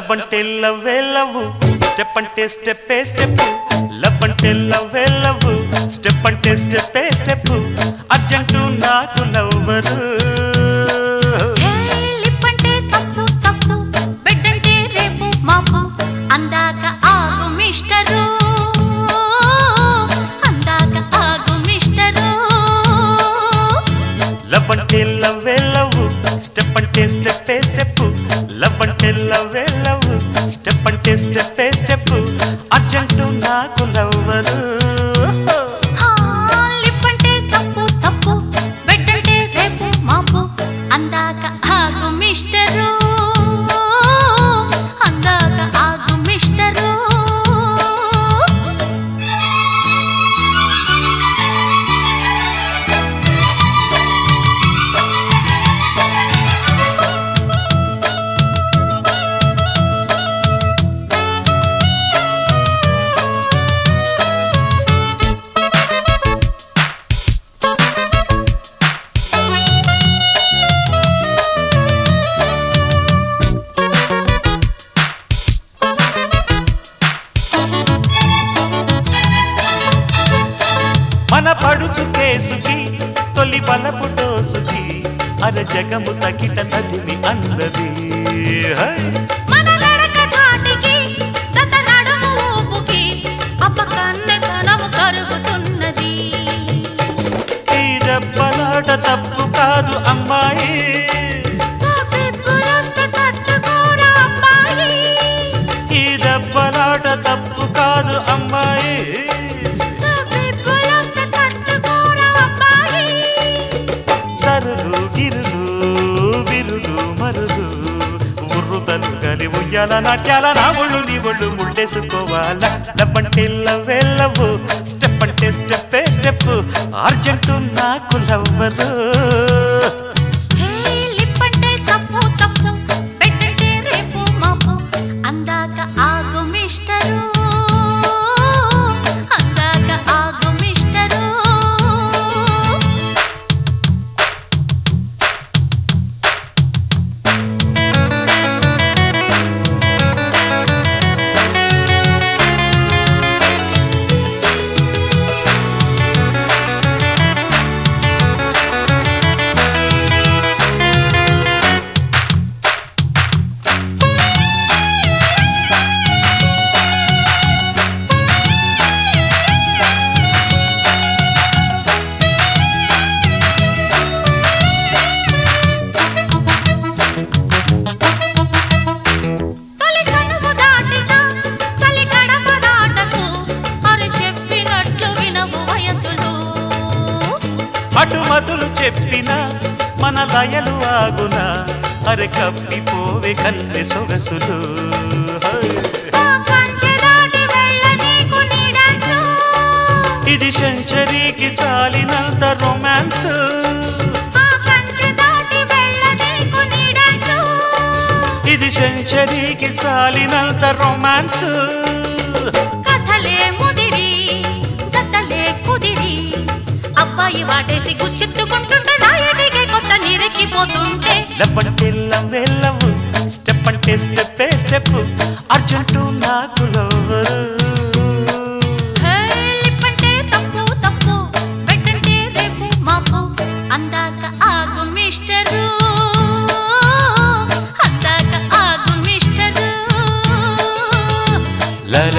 Love అంటే లవ్వే love step అంటే స్టెప్పే స్టెప్ లవ్ అంటే లవ్వే లవ్ స్టెప్ అంటే స్టెప్పే స్టెప్ అర్జెంటు నాకు లవ్వరు హే, లిప్పంటే తప్పు తప్పు బెడ్డంటే రేపు మాపు అందాక ఆగు మిస్టరు అందాక ఆగు మిస్టరు లవ్ అంటే లవ్వే లవ్ స్టెప్ అంటే స్టెప్పే స్టెప్ లవ్ అంటే లవ్వే లవ్ స్టెప్ అంటే స్టెప్పే స్టెప్ అర్జెంటు నాకు లవ్వరు హా, లిప్పంటే తప్పు తప్పు బెడ్డంటే రేపు మాపు అందాక ఆగు మిస్టరు అందాక ఆగు మిస్టరు మన పడుచు కేసుకి తొలి బలపు డోసుకి అర జగము తగిట తదిమి అన్నది హై! మన నడక ధాటికి జత నడుము ఊపుకి అప్పకన్నెతనము కరుగుతున్నది ఈ దెబ్బలాట తప్పు కాదు అమ్మాయి నా పిప్పులొస్తే తట్టుకోరా అమ్మాయి ఈ దెబ్బలాట తప్పు కాదు అమ్మాయి నా పిప్పులొస్తే తట్టుకోరా అమ్మాయి సరులు గిరులు విరులు మరులు ఉర్రుతలు గలి ఉయ్యాల నాట్యాల నా ఒళ్ళు నీ ఒళ్ళు ముళ్ళేసుకోవాలా లవ్వంటే లవ్వే లవ్ స్టెప్ అంటే స్టెప్పే స్టెప్ అర్జెంటు నాకు లవ్వరు హే లిప్పంటే తప్పు తప్పు బెడ్డంటే రేపు మాపు అందాక ఆగు మిస్టరు అందాక ఆగు మిస్టరు తొలి చనువు దాటిన చలి గడప దాటకు అరి చెప్పినట్లు వినవు వయసులు అటుమతులు చెప్పిన మన లయలు ఆగున అరె కప్పిపోవే కన్నె సొగసులు హై! ఆ కంచె దాటి వెళ్ళ నీకు నీడాచు ఇది సెంచరీకి చాలినంత రొమాన్స్ ఆ కంచె దాటి వెళ్ళ నీకు నీడాచు ఇది సెంచరీకి చాలినంత రొమాన్స్ కథలే ముదిరి జతలే కుదిరి అబ్బాయి వాటేసి గుచ్చెత్తుకుంటుంటే నాయటికి కొత్త నీరెక్కిపోతుంటే లవ్వంటే లవ్వే లవ్ స్టెప్ అంటే స్టెప్పే స్టెప్ అర్జెంటు నాకు లవ్వరు హే, లిప్పంటే తప్పు తప్పు బెడ్డంటే రేపు మాపు అందాక ఆగు మిస్టరు అందాక ఆగు మిస్టరు ల ల